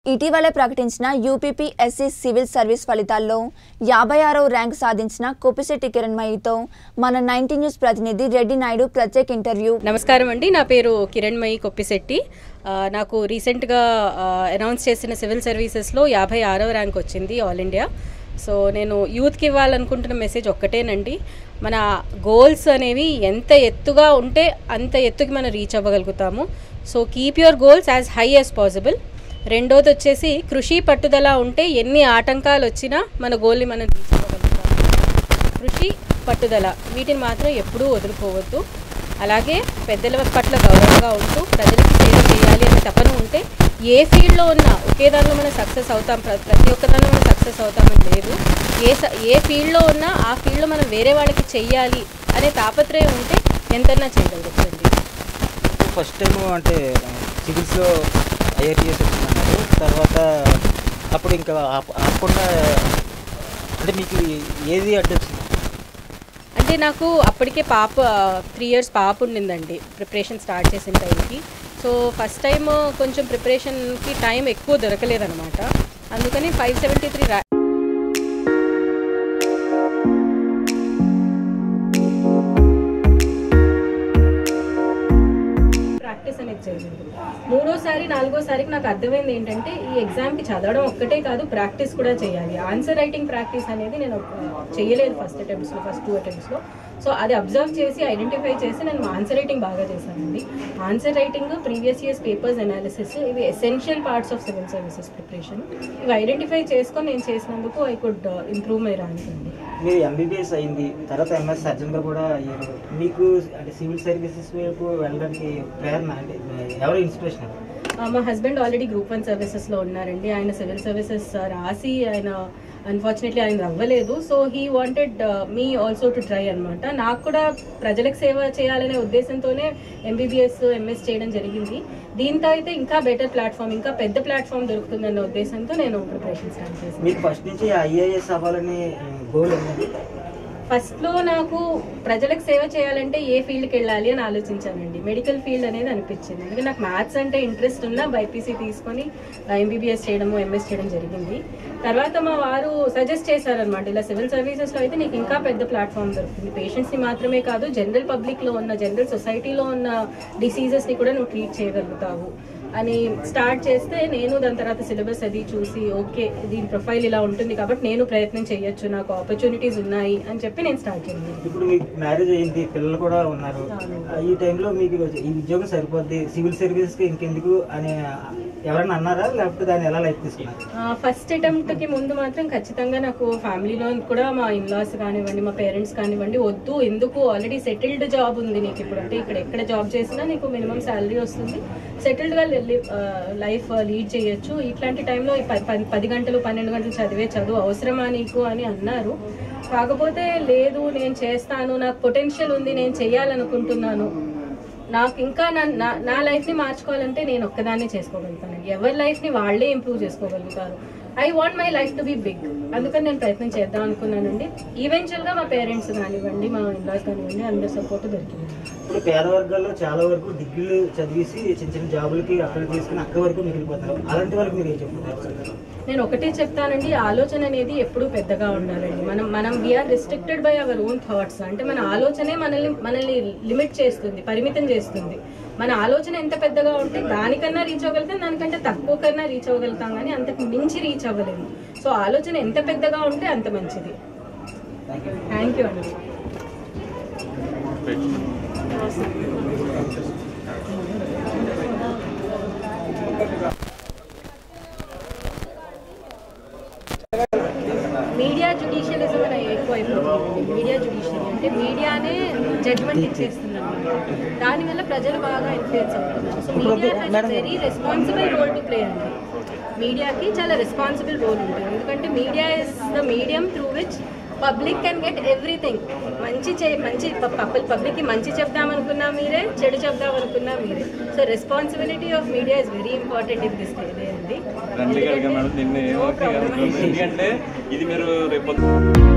ఇటీవలే ప్రకటించిన UPPSC civil service ఫలితాల్లో యాభై ఆరో ర్యాంకు సాధించిన కొప్పిశెట్టి కిరణ్మయితో మన నైన్టీ న్యూస్ ప్రతినిధి రెడ్డి నాయుడు ప్రత్యేక ఇంటర్వ్యూ నమస్కారం అండి నా పేరు కిరణ్మయి కొప్పిశెట్టి ఆ, నాకు రీసెంట్గా అనౌన్స్ చేసిన సివిల్ సర్వీసెస్లో యాభై ఆరవ ర్యాంక్ వచ్చింది ఆల్ ఇండియా సో నేను యూత్కి ఇవ్వాలనుకుంటున్న మెసేజ్ ఒక్కటేనండి మన గోల్స్ అనేవి ఎంత ఎత్తుగా ఉంటే అంత ఎత్తుకి మనం రీచ్ అవ్వగలుగుతాము so keep your goals as high as possible రెండోది వచ్చేసి కృషి పట్టుదల ఉంటే ఎన్ని ఆటంకాలు వచ్చినా మన గోల్ని మనం రీచ్ అవ్వగలుగుతాము కృషి పట్టుదల వీటిని మాత్రం ఎప్పుడూ వదులుకోవద్దు అలాగే పెద్దల పట్ల గౌరవంగా ఉంటూ ప్రజలకి సేవ చేయాలి అనే తపన ఉంటే ఏ ఫీల్డ్లో ఉన్నా ఒకే దానిలో మనం సక్సెస్ అవుతాం ప్ర- ప్రతి ఒక్క దానిలో మనం సక్సెస్ అవుతామని లేదు ఏ స- ఏ ఫీల్డ్లో ఉన్నా ఆ ఫీల్డ్లో మనం వేరే వాళ్ళకి చెయ్యాలి అనే తాపత్రయం ఉంటే ఎంతన్నా చేయగలుగుతుంది ఫస్ట్ టైం అంటే సివిల్స్లో ఐఆర్టీఎస్ వచ్చిందన్నారు తర్వాత అప్పుడు ఇంకా ఆప- ఆపకుండా అంటే మీకు ఏది అడ్డొచ్చింది అంటే నాకు అప్పటికే పాప త్రీ ఇయర్స్ పాప ఉండిందండి ప్రిపరేషన్ స్టార్ట్ చేసిన టైంకి సో ఫస్ట్ టైం కొంచెం ప్రిపరేషన్కి టైం ఎక్కువ దొరకలేదనమాట అందుకని five seventy three raw practice అనేది జరిగింది మూడోసారి నాలుగోసారికి నాకు అర్థమైంది ఏంటంటే ఈ ఎగ్జామ్కి చదవడం ఒక్కటే కాదు ప్రాక్టీస్ కూడా చేయాలి ఆన్సర్ రైటింగ్ ప్రాక్టీస్ అనేది నేను ఆ, చేయలేదు ఫస్ట్ అటెంప్ట్స్లో ఫస్ట్ టూ అటెంప్ట్స్లో సో అది అబ్జర్వ్ చేసి ఐడెంటిఫై చేసి నేను ఆన్సర్ రైటింగ్ బాగా చేశానండి answer writing previous years papers analysis ఇవి essential parts of civil services preparation ఇవి ఐడెంటిఫై చేసుకొని నేను చేసినందుకు I could improve my rank అండి మీరు ఎంబీబీఎస్ అయింది తర్వాత ఎంఎస్ సర్జన్గా కూడా అయ్యారు మీకు అంటే సివిల్ సర్వీసెస్ వైపు వెళ్ళడానికి ప్రేరణ అంటే ఎవరు ఇన్స్పిరేషన్ ఆ, మా హస్బెండ్ ఆల్రెడీ గ్రూప్ వన్ సర్వీసెస్లో ఉన్నారండి ఆయన సివిల్ సర్వీసెస్ రాసి ఆయన అన్ఫార్చునేట్లీ ఆయన అవ్వలేదు so he wanted me also to try అనమాట నాకు కూడా ప్రజలకు సేవ చేయాలనే ఉద్దేశంతోనే ఎంబీబీఎస్ ఎంఎస్ చేయడం జరిగింది దీంతో అయితే ఇంకా బెటర్ ప్లాట్ఫామ్ ఇంకా పెద్ద ప్లాట్ఫామ్ దొరుకుతుందన్న ఉద్దేశంతో నేను ప్రిపరేషన్ స్టార్ట్ చేశాను మీకు ఫస్ట్ నుంచి ఐఏఎస్ అవ్వాలని గోల్ ఉంది ఫస్ట్లో నాకు ప్రజలకు సేవ చేయాలంటే ఏ ఫీల్డ్కి వెళ్ళాలి అని ఆలోచించానండి మెడికల్ ఫీల్డ్ అనేది అనిపించింది ఎందుకంటే నాకు మ్యాథ్స్ అంటే ఇంట్రెస్ట్ ఉన్నా బైపీసీ తీసుకొని ఎంబీబీఎస్ చేయడము ఎంఎస్ చేయడం జరిగింది తర్వాత మా వారు సజెస్ట్ చేశారనమాట ఇలా సివిల్ సర్వీసెస్లో అయితే నీకు ఇంకా పెద్ద ప్లాట్ఫామ్ దొరుకుతుంది పేషెంట్స్ని మాత్రమే కాదు జనరల్ పబ్లిక్లో ఉన్న జనరల్ సొసైటీలో ఉన్న డిసీజెస్ని కూడా నువ్వు ట్రీట్ చేయగలుగుతావు అని స్టార్ట్ చేస్తే నేను దాని తర్వాత సిలబస్ అది చూసి ఓకే దీని ప్రొఫైల్ ఇలా ఉంటుంది కాబట్టి నేను ప్రయత్నం చేయొచ్చు నాకు ఆపర్చునిటీస్ ఉన్నాయి అని చెప్పి నేను స్టార్ట్ చేయాలి ఇప్పుడు మీకు మ్యారేజ్ అయింది పిల్లలు కూడా ఉన్నారు ఈ టైంలో మీకు ఈ ఉద్యోగం సరిపోద్ది సివిల్ సర్వీసెస్కి ఇంకెందుకు అని ఎవరైనా అన్నారా లేకపోతే దాన్ని ఎలా లైఫ్ తీసుకున్నారు ఫస్ట్ అటెంప్ట్కి ముందు మాత్రం ఖచ్చితంగా నాకు ఫ్యామిలీలో కూడా మా ఇన్లాస్ కానివ్వండి మా పేరెంట్స్ కానివ్వండి వద్దు ఎందుకు ఆల్రెడీ సెటిల్డ్ జాబ్ ఉంది నీకు ఇప్పుడు అంటే ఇక్కడ ఎక్కడ జాబ్ చేసినా నీకు మినిమం శాలరీ వస్తుంది సెటిల్డ్గా వెళ్ళి లైఫ్ లీడ్ చేయొచ్చు ఇట్లాంటి టైంలో ఈ ప- ప- పది గంటలు పన్నెండు గంటలు చదివే చదువు అవసరమా నీకు అని అన్నారు కాకపోతే లేదు నేను చేస్తాను నాకు పొటెన్షియల్ ఉంది నేను చేయాలనుకుంటున్నాను నాకు ఇంకా నా నా- నా లైఫ్ని మార్చుకోవాలంటే నేను ఒక్కదాన్నే చేసుకోగలుగుతానండి ఎవరి లైఫ్ని వాళ్ళే ఇంప్రూవ్ చేసుకోగలుగుతారు I want my life to be big అందుకని నేను ప్రయత్నం చేద్దాం అనుకున్నానండి ఈవెన్చువల్గా మా పేరెంట్స్ కానివ్వండి మా ఇన్లాస్ కానివ్వండి అందరి సపోర్ట్ దొరికింది ఇప్పుడు పేద వర్గాల్లో చాలా వరకు డిగ్రీలు చదివేసి చిన్న చిన్న జాబులకి అక్కడ తీసుకుని అక్కడ వరకు మిగిలిపోతారు అలాంటి వాళ్ళకి మీరు ఏం చెప్తున్నారు నేను ఒకటే చెప్తానండి ఆలోచన అనేది ఎప్పుడూ పెద్దగా ఉండాలండి మనం మనం we're restricted by our own thoughts అంటే మన ఆలోచనే మనల్ని మనల్ని లిమిట్ చేస్తుంది పరిమితం చేస్తుంది మన ఆలోచన ఎంత పెద్దగా ఉంటే దానికన్నా రీచ్ అవ్వగలుగుతాం దానికంటే తక్కువ కన్నా రీచ్ అవ్వగలుగుతాం కానీ అంతకు మించి రీచ్ అవ్వలేము సో ఆలోచన ఎంత పెద్దగా ఉంటే అంత మంచిది థ్యాంక్ యూ థ్యాంక్ యూ అండి మీడియా జుడిషియలిజం అనే ఎక్కువ అయిపోతుంది మీడియా జుడిషియల్ అంటే మీడియానే జడ్జ్మెంట్ ఇచ్చేస్తుంది అనమాట దానివల్ల ప్రజలు బాగా ఇన్ఫ్లుయెన్స్ అవుతున్నారు so media has very responsible role to play అండి మీడియాకి చాలా రెస్పాన్సిబుల్ రోల్ ఉంటుంది ఎందుకంటే media is the medium through which public can get everything మంచి చే మంచి పబ్లిక్కి మంచి చెప్దామనుకున్నా మీరే చెడు చెప్దామనుకున్నా మీరే so responsibility of media is very important in this day అండి ఫ్రెండ్లీగా అడిగా మేడం నిన్న No problem. ఎందుకంటే ఇది మీరు రేపు